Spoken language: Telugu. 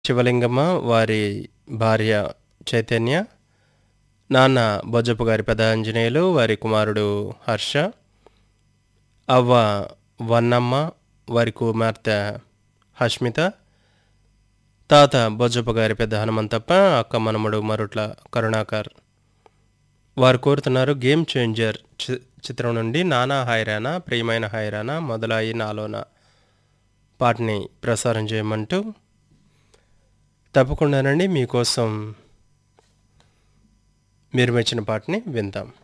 శివలింగమ్మ వారి భార్య చైతన్య నాన్న బొజ్జప్ప గారి పెద్ద ఆంజనేయులు వారి కుమారుడు హర్ష అవ్వ వన్నమ్మ వారి కుమార్తె హష్మిత తాత బొజ్జప్ప గారి పెద్ద హనుమంతప్ప అక్క మనముడు మరుట్ల కరుణాకర్ వారు కోరుతున్నారు గేమ్ చేంజర్ చి- చిత్రం నుండి నానా హైరానా ప్రియమైన హైరానా మొదలాయి నాలోన పాటని ప్రసారం చేయమంటూ తప్పకుండానండి మీకోసం మీరు మెచ్చిన పాటని విందాం